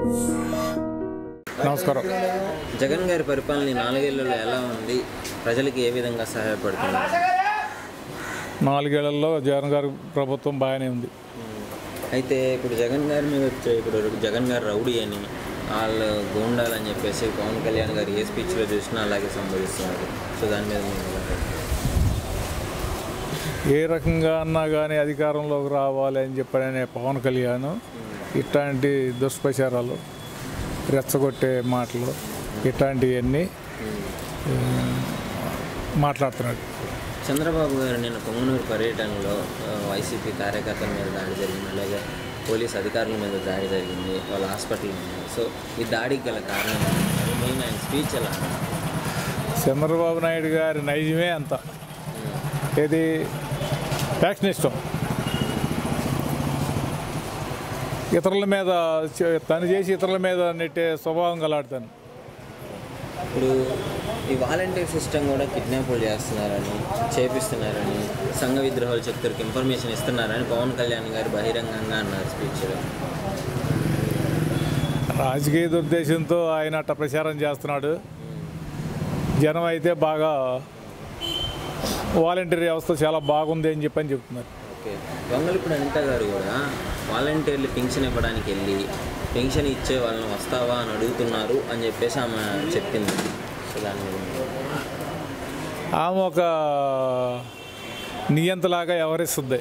నమస్కారం జగన్ గారి పరిపాలన ఈ నాలుగేళ్లలో ఎలా ఉంది ప్రజలకి ఏ విధంగా సహాయపడుతుంది నాలుగేళ్లలో జగన్ గారి ప్రభుత్వం బాగానే ఉంది అయితే ఇప్పుడు జగన్ గారి మీద వచ్చే ఇప్పుడు జగన్ గారు రౌడీ అని వాళ్ళు గోండాలని చెప్పేసి పవన్ కళ్యాణ్ గారు ఏ స్పీచ్లో చూసినా అలాగే సంబోధిస్తున్నారు సో దాని మీద మీరు ఎలా చెప్తారు? ఏ రకంగా అన్నా కానీ అధికారంలోకి రావాలి అని చెప్పాడనే పవన్ కళ్యాణ్ ఇట్లాంటి దుష్ప్రచారాలు రెచ్చగొట్టే మాటలు ఇట్లాంటివన్నీ ఆ, మాట్లాడుతున్నాడు చంద్రబాబు గారు నిన్న పొంగనూరు పర్యటనలో ఆ, వైసీపీ కార్యకర్తల మీద దాడి జరిగింది అలాగే పోలీస్ అధికారుల మీద దాడి జరిగింది వాళ్ళ హాస్పిటల్ ఉన్నారు సో ఈ దాడికి గల కారణం ఏంటి? మెయిన్ ఆయన స్పీచ్ ఎలా చంద్రబాబు నాయుడు గారి నైజమే అంత ఏది ఫ్యాక్షనిస్టం ఇతరుల మీద చే- తను చేసి ఇతరుల మీద నెట్టే స్వభావం గలాడుతాను ఇప్పుడు ఈ వాలంటీర్ సిస్టమ్ కూడా కిడ్నాపులు చేస్తున్నారని చేపిస్తున్నారని సంఘ విద్రోహాలు చెప్తారు ఇన్ఫర్మేషన్ ఇస్తున్నారని పవన్ కళ్యాణ్ గారు బహిరంగంగా అన్నారు స్పీచ్లో రాజకీయ దుర్దేశంతో ఆయన అట్ట ప్రచారం చేస్తున్నాడు జనం అయితే బాగా వాలంటీర్ వ్యవస్థ చాలా బాగుంది అని చెప్పని చెప్తున్నారు ఓకే దొంగలిప్పుడు అనిత గారు కూడా వాలంటీర్లు పెన్షన్ ఇవ్వడానికి వెళ్ళి పెన్షన్ ఇచ్చే వాళ్ళని వస్తావా అని అడుగుతున్నారు అని చెప్పేసి ఆమె చెప్పింది సో దాని మీద మీరు- ఆమె ఒక నియంతలాగా వ్యవహరిస్తుంది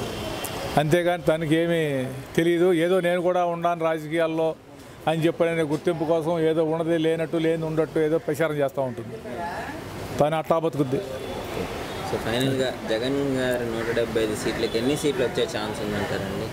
అంతేగాని తనకి ఏమీ తెలియదు ఏదో నేను కూడా ఉన్నాను రాజకీయాల్లో అని చెప్పిన గుర్తింపు కోసం ఏదో ఉన్నది లేనట్టు లేని ఉండట్టు ఏదో ప్రచారం చేస్తూ ఉంటుంది తను అట్టా బతుకుద్ది సో ఫైనల్గా జగన్ గారు నూట డెబ్బై ఐదు సీట్లకి ఎన్ని సీట్లు వచ్చే ఛాన్స్ ఉందంటారండి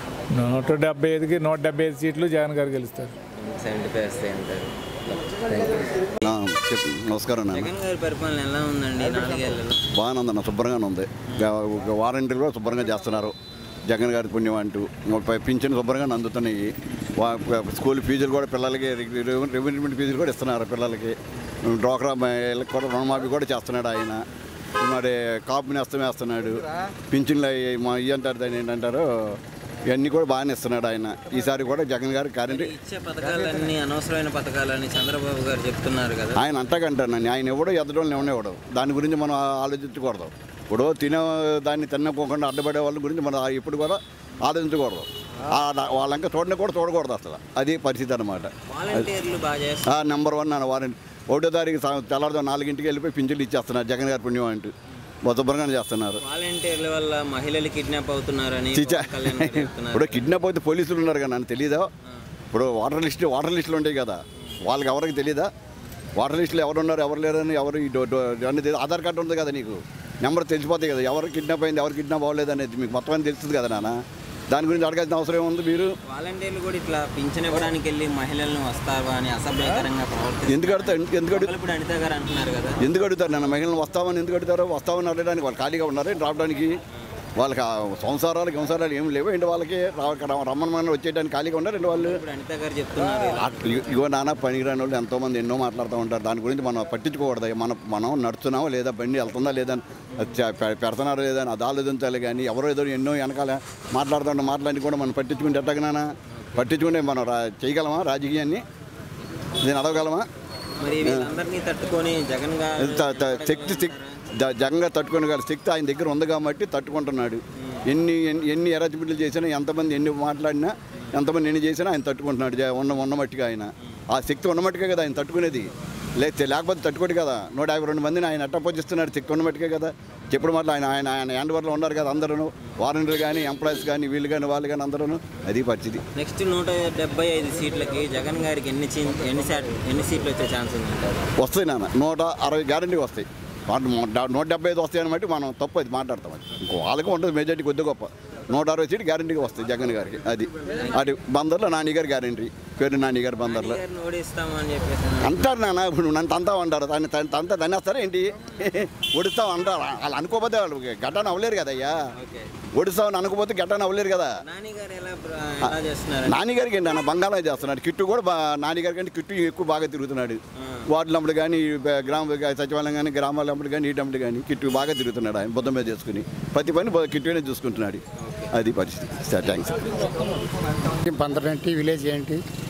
నూట డెబ్బై ఐదుకి నూట డెబ్బై ఐదు సీట్లు జగన్ గారు గెలుస్తారు సెవెంటీ ఫైవ్ వస్తాయి అంటారు థ్యాంక్ యూ ఆ, చెప్పు. నమస్కారం నాన్న జగన్ గారి పరిపాలన ఎలా ఉందండి నాలుగేళ్లలో బాగానే ఉందన్న శుభ్రంగానే ఉంది గ- వారంటీలు కూడా శుభ్రంగా చేస్తున్నారు జగన్ గారి పుణ్యం అంటూ ముప్పై పింఛన్ శుభ్రంగా అందుతున్నాయి వా- స్కూల్ ఫీజులు కూడా పిల్లలకి రెవెన్యూమెంట్ ఫీజులు కూడా ఇస్తున్నారు పిల్లలకి డ్వాక్రా మహిళలకు కూడా రుణమాఫీ కూడా చేస్తున్నాడు ఆయన మరి కాపు నేస్తం వేస్తున్నాడు పింఛన్లు అయ్యి- మా ఇవి అంటారు దాన్ని ఏంటంటారు ఇవన్నీ కూడా బాగానే ఇస్తున్నాడు ఆయన ఈసారి కూడా జగన్ గారు గ్యారంటీ ఇచ్చే పథకాలన్నీ అనవసరమైన పథకాలని చంద్రబాబు గారు చెప్తున్నారు కదా ఆయన అంటగంటాను ఆయన ఎవడో ఎద్దడం ఎవడో దాని గురించి మనం ఆలోచించకూడదు ఇప్పుడు తినే దాన్ని తినకోకుండా అడ్డపడే వాళ్ళ గురించి మనం ఇప్పుడు కూడా ఆలోచించకూడదు ఆ- వాళ్ళంకా చూడని కూడా చూడకూడదు అసలు అది పరిస్థితి అనమాట వాలంటీర్లు బాగా చేస్తారు నెంబర్ వన్ అన్న వారిని ఒకటో తారీఖు సా- తెల్లారుతో నాలుగింటికి వెళ్ళిపోయి పింఛన్లు ఇచ్చేస్తున్నారు జగన్ గారి పుణ్యం అంటూ శుభ్రంగా చేస్తున్నారు వాలంటీర్ల వల్ల మహిళలు కిడ్నాప్ అవుతున్నారని చీచా పవన్ కళ్యాణ్ గారు చెప్తున్నారు ఇప్పుడు కిడ్నాప్ అయితే పోలీసులు ఉన్నారు కదా నన్ను తెలీదా ఇప్పుడు వాటర్ లిస్ట్ వాటర్ లిస్టులు ఉంటాయి కదా వాళ్ళకి ఎవరికి తెలీదా వాటర్ లిస్టులో ఎవరు ఉన్నారు ఎవరు లేరని ఎవరు ఈ డో- డో- అన్ని తెలి- ఆధార్ కార్డు ఉంది కదా నీకు నెంబర్ తెలిసిపోతాయి కదా ఎవరు కిడ్నాప్ అయింది ఎవరు కిడ్నాప్ అవ్వలేదు అనేది మీకు మొత్తం అన్ని తెలుస్తుంది కదా నాన్న దాని గురించి అడగాల్సిన అవసరం ఏముంది మీరు వాలంటీర్లు కూడా ఇట్లా పింఛన్ ఇవ్వడానికి వెళ్ళి మహిళలను వస్తావా అని అసభ్యకరంగా ప్రవర్తిస్తారు ఎందుకు అడుగుతారు ఎందుకు- ఎందుకు అడుగు ఇప్పుడు అనిత గారు అంటున్నారు కదా ఎందుకు అడుగుతారు నన్ను మహిళలు వస్తామని ఎందుకు అడుగుతారు వస్తామని అడగడానికి వాళ్ళు ఖాళీగా ఉన్నారు రావడానికి వాళ్ళకి ఆ సంసారాలు సంసారాలు ఏం లేవు ఏంటి వాళ్ళకి రా- రమ్మని వచ్చేయడానికి ఖాళీగా ఉన్నారు ఏంటి వాళ్ళు ఇప్పుడు అనిత గారు చెప్తున్నారు ఇలా. అట్ల- ఇగో నాన్న పనికిరాని వాళ్ళు ఎంతోమంది ఎన్నో మాట్లాడుతూ ఉంటారు దాని గురించి మనం పట్టించుకోకూడదు మనం మనం నడుస్తున్నామా లేదా బండి వెళ్తుందా లేదా అని, అది చ- పె- పెడుతున్నారా లేదా అని అది ఆలోచించాలి కానీ ఎవరో ఏదో ఎన్నో వెనకాల మాట్లాడుతుంటే మాట్లాడి కూడా మనం పట్టించుకుంటే ఎట్టగనానా పట్టించుకుంటే మనం రా చేయగలమా రాజకీయాన్ని దీన్ని అడగగలమా మరి వీళ్ళందరినీ తట్టుకొని జగన్ గారు త- త- శక్తి శక్తి జ- జగంగా తట్టుకునే గల శక్తి ఆయన దగ్గర ఉంది కాబట్టి తట్టుకుంటున్నాడు ఎన్ని ఎన్ని ఎన్ని ఎరచిబిడ్డలు చేసినా ఎంతమంది ఎన్ని మాట్లాడినా ఎంతమంది ఎన్ని చేసినా ఆయన తట్టుకుంటున్నాడు జ- ఉన్న ఉన్న మట్టిగా ఆయన ఆ శక్తి ఉన్న మట్టికే కదా ఆయన తట్టుకునేది లేకపోతే లేకపోతే తట్టుకోడు కదా నూట యాభై రెండు మందిని ఆయన అట్ట పోజిస్తున్నాడు శక్తి ఉన్న మట్టికే కదా చెప్పుడు మాటలు ఆయన ఆయన ఆయన హ్యాండ్ వర్లో ఉన్నారు కదా అందరూ వారంటీలు కానీ ఎంప్లాయీస్ కానీ వీళ్ళు కానీ వాళ్ళు కానీ అందరూ అది పరిస్థితి నెక్స్ట్ నూట డెబ్బై ఐదు సీట్లకి జగన్ గారికి ఎన్ని చీ- ఎన్ని శాట్ ఎన్ని సీట్లు వచ్చే ఛాన్స్ ఉందంటారు వస్తాయి నాన్న నూట అరవై గ్యారంటీ వస్తాయి వాటి నూట- నూట డెబ్బై ఐదు వస్తాయని బట్టి మనం తప్పు అది మాట్లాడతాం అది ఇంకో వాళ్ళకి ఉంటుంది మెజార్టీ కొద్ది గొప్ప నూట అరవై సీట్లు గ్యారంటీగా వస్తాయి జగన్ గారికి అది అది బందర్లో నాని గారి గ్యారంటీ పేరు నాని గారి బందర్లో గారిని ఓడిస్తామని చెప్పేసి అన్నారు. అంటారు నాన్న ఇప్పుడు నన్ను తంతా అంటారు దాన్ని అంతా తన్నేస్తారా ఏంటి ఒడుస్తాం అంటారు వాళ్ళు అనుకోకపోతే వాళ్ళు గడ్డాన్ని అవ్వలేరు కదా అయ్యా ఓకే ఒడుస్తామని అనుకోపోతే గడ్డాన్ని అవ్వలేరు కదా నాని గారు ఎలా ప్ర- ఎలా చేస్తున్నారు నాన్నగారికి ఏంటి అన్న బంగాళా చేస్తున్నాడు కిట్టు కూడా బా నాన్నగారి కంటే కిట్టు ఎక్కువ బాగా తిరుగుతున్నాడు వార్డులమ్మడు కానీ గ్రామ సచివాలయం కానీ గ్రామాలమ్మడు కానీ ఈటమ్మడు కానీ కిట్టు బాగా తిరుగుతున్నాడు ఆయన బుద్ధం మీద చేసుకుని ప్రతి పని బ- కిట్టునే చూసుకుంటున్నాడు అది పరిస్థితి సార్ థ్యాంక్స్ బందర్ ఏంటి విలేజ్ ఏంటి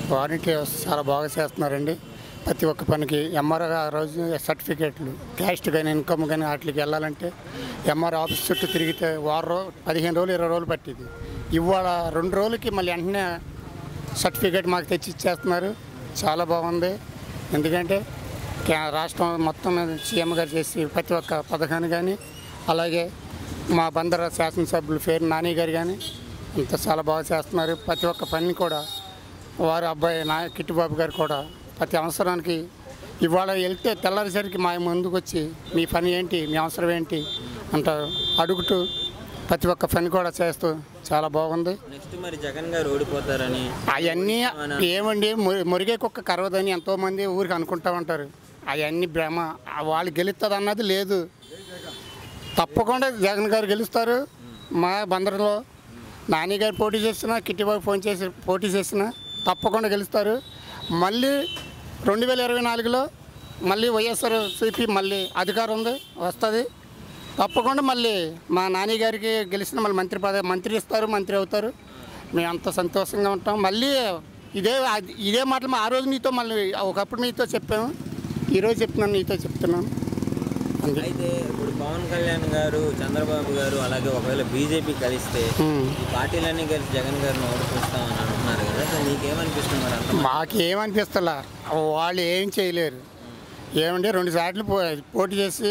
వారంటీ వ్యవస్థ చాలా బాగా చేస్తున్నారండి ప్రతి ఒక్క పనికి ఎంఆర్ ఆ రోజు సర్టిఫికేట్లు క్యాస్ట్ కానీ ఇన్కమ్ కానీ వాటికి వెళ్ళాలంటే ఎంఆర్ ఆఫీస్ చుట్టూ తిరిగితే వారం రోజు పదిహేను రోజులు ఇరవై రోజులు పట్టింది ఇవాళ రెండు రోజులకి మళ్ళీ వెంటనే సర్టిఫికేట్ మాకు తెచ్చి ఇచ్చేస్తున్నారు చాలా బాగుంది ఎందుకంటే కే- రాష్ట్రం మొత్తం మీద సీఎం గారు చేసి ప్రతి ఒక్క పథకాన్ని కానీ అలాగే మా బందర శాసనసభ్యులు పేరు నాని గారు కానీ అంత చాలా బాగా చేస్తున్నారు ప్రతి ఒక్క పని కూడా వారి అబ్బాయి నా కిట్టుబాబు గారు కూడా ప్రతి అవసరానికి ఇవాళ వెళ్తే తెల్లారిసరికి మా ముందుకు వచ్చి మీ పని ఏంటి మీ అవసరం ఏంటి అంటారు అడుగుతూ ప్రతి ఒక్క పని కూడా చేస్తూ చాలా బాగుంది నెక్స్ట్ మరి జగన్ గారు ఓడిపోతారని అవన్నీ ఏమండి మురి- మురిగే కుక్క కరవదని ఎంతోమంది ఊరికి అనుకుంటా ఉంటారు అవన్నీ భ్రమ ఆ వాళ్ళు గెలుస్తుంది అన్నది లేదు తప్పకుండా జగన్ గారు గెలుస్తారు మా బందరులో నాని గారు పోటీ చేసినా కిట్టిబాబు ఫోన్ చేసి పోటీ చేసినా తప్పకుండా గెలుస్తారు మళ్ళీ రెండు వేల ఇరవై నాలుగులో మళ్ళీ వైఎస్ఆర్ సిపి మళ్ళీ అధికారం ఉంది వస్తుంది తప్పకుండా మళ్ళీ మా నాని గారికి గెలిచిన మళ్ళీ మంత్రి పదవి మంత్రి ఇస్తారు మంత్రి అవుతారు మేము అంత సంతోషంగా ఉంటాం మళ్ళీ ఇదే అది- ఇదే మాటలు మా ఆ రోజు మీతో మళ్ళీ ఒకప్పుడు మీతో చెప్పాము ఈరోజు చెప్తున్నాను నీతో చెప్తున్నాను అంతే అయితే ఇప్పుడు పవన్ కళ్యాణ్ గారు చంద్రబాబు గారు అలాగే ఒకవేళ బీజేపీ కలిస్తే ఉమ్. ఈ పార్టీలన్నీ కలిసి జగన్ గారిని ఓడిపిస్తామని అంటున్నారు కదా సో మీకేమనిపిస్తుంది మరి అంత మాకేమనిపిస్తలా వాళ్ళు ఏం చేయలేరు ఏమంటే రెండు సార్లు పో పోటీ చేసి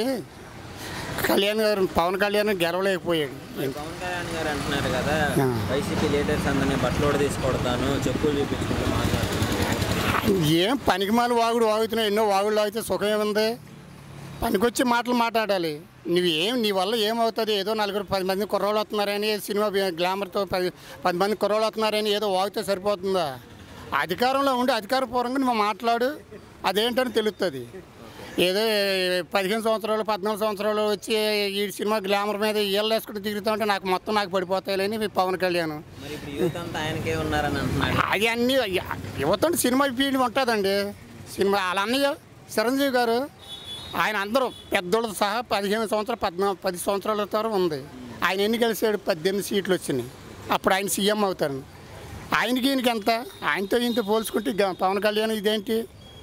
కళ్యాణ్ గారు పవన్ కళ్యాణ్ గెలవలేకపోయాడు పవన్ కళ్యాణ్ గారు అంటున్నారు కదా ఆ. వైసీపీ లీడర్స్ అందరినీ బట్టలోడ తీసుకొడతాను చెప్పులు చూపించుకుంటూ మాట్లాడుతున్నారు ఏం పనికిమాల వాగుడు వాగుతున్నావు ఎన్నో వాగుడు వాగితే సుఖం ఏముంది పనికొచ్చి మాటలు మాట్లాడాలి నువ్వు ఏం నీ వల్ల ఏమవుతుంది ఏదో నలుగురు పది మంది కుర్రోళ్ళు వస్తున్నారని సినిమా గ్లామర్తో పది పది మంది కుర్రోళ్ళు వస్తున్నారని ఏదో వాగితే సరిపోతుందా అధికారంలో ఉండి అధికారపూర్వంగా నువ్వు మాట్లాడు అదేంటని తెలుస్తుంది ఏదో పదిహేను సంవత్సరాలు పద్నాలుగు సంవత్సరాలు వచ్చి ఈ సినిమా గ్లామర్ మీద ఇళ్ళు వేసుకుంటూ తిరుగుతూ ఉంటే నాకు మొత్తం నాకు పడిపోతాయిలేని మీ పవన్ కళ్యాణ్ మరి ఇప్పుడు యూత్ అంతా ఆయనకే ఉన్నారని అంటున్నాడు అది అన్నీ యువత సినిమా ఫీల్డ్ ఉంటుందండి సినిమా వాళ్ళ అన్నయ్య చిరంజీవి గారు ఆయన అందరూ పెద్దోళ్ళతో సహా పదిహేను సంవత్సరాలు పద్నా పది సంవత్సరాల తర్వాత ఉంది ఆయన ఎన్ని కలిసాడు పద్దెనిమిది సీట్లు వచ్చినాయి అప్పుడు ఆయన సీఎం అవుతారు ఆయనకి ఈయనకి ఎంత ఆయనతో ఈయనతో పోల్చుకుంటే ఇక పవన్ కళ్యాణ్ ఇదేంటి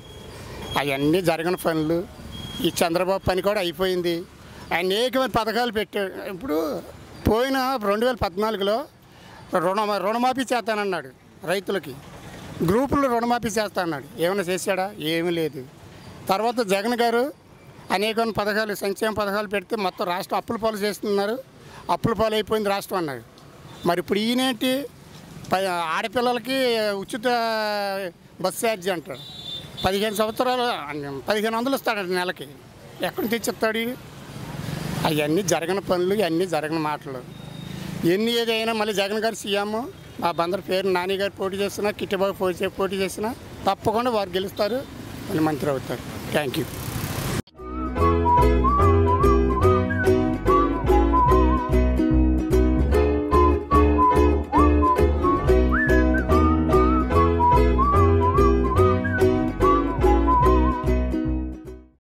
అవన్నీ జరగని పనులు ఈ చంద్రబాబు పని కూడా అయిపోయింది ఆయన అనేకమైన పథకాలు పెట్టాడు ఇప్పుడు పోయిన రెండు వేల పద్నాలుగులో రుణ రుణమాఫీ చేస్తానన్నాడు రైతులకి గ్రూపులు రుణమాఫీ చేస్తా అన్నాడు ఏమైనా చేశాడా ఏమీ లేదు తర్వాత జగన్ గారు అనేక పథకాలు సంక్షేమ పథకాలు పెడితే మొత్తం రాష్ట్రం అప్పుల పాలు చేస్తున్నారు అప్పుల పాలు అయిపోయింది రాష్ట్రం అన్నాడు మరి ఇప్పుడు ఈయనేంటి ప- ఆడపిల్లలకి ఉచిత బస్ ఛార్జీ అంటాడు పదిహేను సంవత్సరాలు పదిహేను వందలు ఇస్తాడంట నెలకి ఎక్కడి నుంచి తెచ్చిస్తాడు ఈడు? అవన్నీ జరగని పనులు ఇవన్నీ జరగని మాటలు ఎన్ని ఏదైనా మళ్ళీ జగన్ గారు సీఎం మా బందర్ పేరు నాని గారు పోటీ చేసినా కిట్టబాబు పోటీ పోటీ చేసినా తప్పకుండా వారు గెలుస్తారు మళ్ళీ మంత్రి అవుతారు థ్యాంక్ యూ